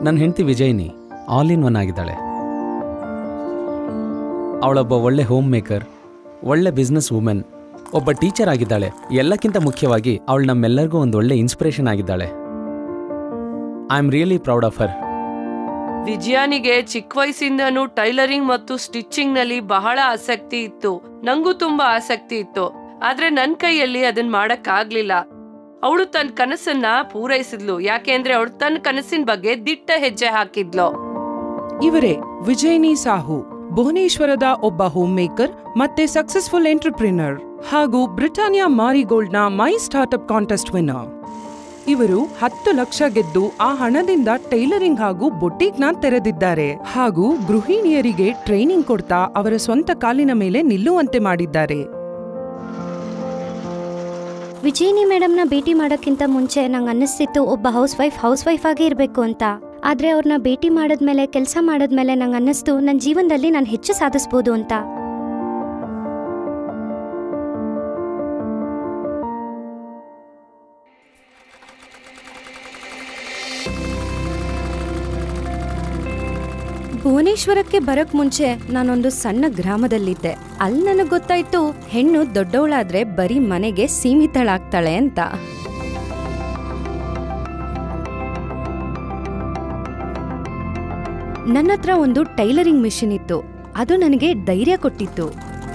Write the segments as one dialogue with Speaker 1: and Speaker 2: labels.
Speaker 1: ನನ್ನ ಹೆಂಡತಿ ವಿಜಯಿನಿ all in one ಆಗಿದ್ದಾಳೆ ಅವಳೊಬ್ಬ ಒಳ್ಳೆ ಹೋಮ್ ಮೇಕರ್ ಒಳ್ಳೆ ಬಿಸ್ನೆಸ್ ವುಮೆನ್ ಒಬ್ಬ ಟೀಚರ್ ಆಗಿದ್ದಾಳೆ ಎಲ್ಲಕ್ಕಿಂತ ಮುಖ್ಯವಾಗಿ ಅವಳು ನಮ್ಮೆಲ್ಲರಿಗೂ ಒಂದು ಒಳ್ಳೆ ಇನ್ಸ್ಪಿರೇಷನ್ ಆಗಿದ್ದಾಳೆ I am really proud of her
Speaker 2: ವಿಜಯಾನಿಗೆ ಚಿಕ್ಕ ವಯಸ್ಸಿಂದನೂ ಟೈಲರಿಂಗ್ ಮತ್ತು ಸ್ಟಿಚಿಂಗ್ ನಲ್ಲಿ ಬಹಳ ಆಸಕ್ತಿ ಇತ್ತು ನಂಗೂ ತುಂಬಾ ಆಸಕ್ತಿ ಇತ್ತು ಆದ್ರೆ ನನ್ ಕೈಯಲ್ಲಿ ಅದನ್ ಮಾಡಕ್ ಆಗ್ಲಿಲ್ಲ ಅವಳು ತನ್ನ ಕನಸನ್ನ ಪೂರೈಸಿದ್ಲು ಯಾಕೆಂದ್ರೆ ಅವಳು ತನ್ನ ಕನಸಿನ ಬಗ್ಗೆ ದಿಟ್ಟ ಹೆಜ್ಜೆ ಹಾಕಿದ್ಲು
Speaker 3: ಇವರೇ ವಿಜಯಿನಿ ಸಾಹು ಭುವನೇಶ್ವರದ ಒಬ್ಬ ಹೋಮ್ ಮೇಕರ್ ಮತ್ತೆ ಸಕ್ಸಸ್ಫುಲ್ ಎಂಟರ್ಪ್ರಿನರ್ ಹಾಗೂ ಬ್ರಿಟಾನಿಯಾ ಮಾರಿಗೋಲ್ಡ್ನ ಮೈ ಸ್ಟಾರ್ಟ್ಅಪ್ ಕಾಂಟೆಸ್ಟ್ ವಿನ್ನರ್ ಇವರು ಹತ್ತು ಲಕ್ಷ ಗೆದ್ದು ಆ ಹಣದಿಂದ ಟೈಲರಿಂಗ್ ಹಾಗೂ ಬೊಟೀಕ್ನ ತೆರೆದಿದ್ದಾರೆ ಹಾಗೂ ಗೃಹಿಣಿಯರಿಗೆ ಟ್ರೈನಿಂಗ್ ಕೊಡ್ತಾ ಅವರ ಸ್ವಂತ ಕಾಲಿನ ಮೇಲೆ ನಿಲ್ಲುವಂತೆ ಮಾಡಿದ್ದಾರೆ
Speaker 4: ವಿಜಯಿನಿ ಮೇಡಮ್ನ ಭೇಟಿ ಮಾಡೋಕ್ಕಿಂತ ಮುಂಚೆ ನಂಗೆ ಅನ್ನಿಸ್ತಿತ್ತು ಒಬ್ಬ ಹೌಸ್ ವೈಫ್ ಹೌಸ್ ವೈಫ್ ಆಗೇ ಇರಬೇಕು ಅಂತ ಆದರೆ ಅವ್ರನ್ನ ಭೇಟಿ ಮಾಡಿದ್ಮೇಲೆ ಕೆಲಸ ಮಾಡಿದ್ಮೇಲೆ ನಂಗೆ ಅನ್ನಿಸ್ತು ನನ್ನ ಜೀವನದಲ್ಲಿ ನಾನು ಹೆಚ್ಚು ಸಾಧಿಸ್ಬೋದು ಅಂತ ಭುವನೇಶ್ವರಕ್ಕೆ ಬರಕ್ ಮುಂಚೆ ನಾನೊಂದು ಸಣ್ಣ ಗ್ರಾಮದಲ್ಲಿದ್ದೆ ಅಲ್ಲಿ ನನಗೆ ಗೊತ್ತಾಯ್ತು ಹೆಣ್ಣು ದೊಡ್ಡವಳಾದ್ರೆ ಬರೀ ಮನೆಗೆ ಸೀಮಿತಳಾಗ್ತಾಳೆ ಅಂತ ನನ್ನ ಹತ್ರ ಒಂದು ಟೈಲರಿಂಗ್ ಮಿಷಿನ್ ಇತ್ತು ಅದು ನನಗೆ ಧೈರ್ಯ ಕೊಟ್ಟಿತ್ತು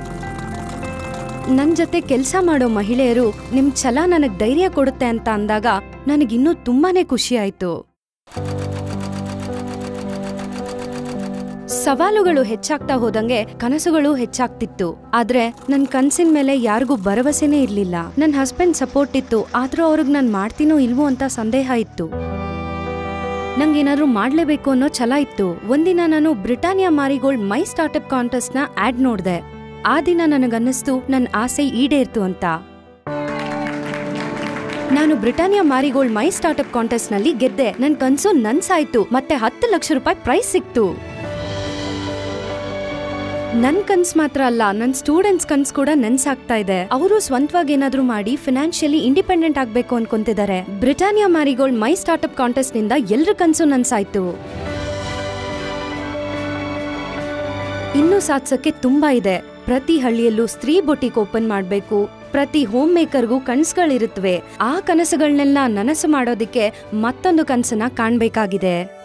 Speaker 4: ನನ್ನ ಜೊತೆ ಕೆಲಸ ಮಾಡೋ ಮಹಿಳೆಯರು ನಿಮ್ ಛಲ ನನಗ್ ಧೈರ್ಯ ಕೊಡುತ್ತೆ ಅಂತ ಅಂದಾಗ ನನಗಿನ್ನೂ ತುಂಬಾನೇ ಖುಷಿ ಆಯ್ತು ಸವಾಲುಗಳು ಹೆಚ್ಚಾಗ್ತಾ ಹೋದಂಗೆ ಕನಸುಗಳು ಹೆಚ್ಚಾಗ್ತಿತ್ತು ಆದ್ರೆ ನನ್ ಕನ್ಸಿನ ಮೇಲೆ ಯಾರಿಗೂ ಭರವಸೆನೇ ಇರ್ಲಿಲ್ಲ ನನ್ ಹಸ್ಬೆಂಡ್ ಸಪೋರ್ಟ್ ಇತ್ತು ಆದ್ರೂ ಅವ್ರಿಗೆ ನಾನ್ ಮಾಡ್ತೀನೋ ಇಲ್ವೋ ಅಂತ ಸಂದೇಹ ಇತ್ತು ನಂಗೇನಾದ್ರೂ ಮಾಡ್ಲೇಬೇಕು ಅನ್ನೋ ಛಲ ಇತ್ತು ಒಂದಿನ ನಾನು Britannia Marigold my startup contest ನ ಆಡ್ ನೋಡ್ದೆ ಆ ದಿನ ನನಗನ್ನಿಸ್ತು ನನ್ ಆಸೆ ಈಡೇರ್ತು ಅಂತ ನಾನು Britannia Marigold my startup contest ನಲ್ಲಿ ಗೆದ್ದೆ ನನ್ ಕನ್ಸು ನನ್ಸಾಯ್ತು ಮತ್ತೆ ಹತ್ತು ಲಕ್ಷ ರೂಪಾಯಿ ಪ್ರೈಸ್ ಸಿಕ್ತು ನನ್ ಕನ್ಸ್ ಮಾತ್ರ ಅಲ್ಲ ನನ್ ಸ್ಟೂಡೆಂಟ್ಸ್ ಕನ್ಸ್ ಕೂಡ ನೆನ್ಸಾಗ್ತಾ ಇದೆ ಅವರು ಸ್ವಂತವಾಗಿ ಏನಾದ್ರೂ ಮಾಡಿ ಫಿನಾನ್ಷಿಯಲಿ ಇಂಡಿಪೆಂಡೆಂಟ್ ಆಗ್ಬೇಕು ಅನ್ಕೊಂತಿದ್ದಾರೆ Britannia Marigold my startup contest ನಿಂದ ಎಲ್ರ ಕನ್ಸು ನನ್ಸಾಯ್ತು ಇನ್ನೂ ಸಾಧ್ಸಕ್ಕೆ ತುಂಬಾ ಇದೆ ಪ್ರತಿ ಹಳ್ಳಿಯಲ್ಲೂ ಸ್ತ್ರೀ ಬೊಟಿಕ್ ಓಪನ್ ಮಾಡ್ಬೇಕು ಪ್ರತಿ ಹೋಮ್ ಮೇಕರ್ಗೂ ಕನ್ಸುಗಳಿರುತ್ತವೆ ಆ ಕನಸುಗಳನ್ನೆಲ್ಲ ನನಸು ಮಾಡೋದಿಕ್ಕೆ ಮತ್ತೊಂದು ಕನಸನ್ನ ಕಾಣ್ಬೇಕಾಗಿದೆ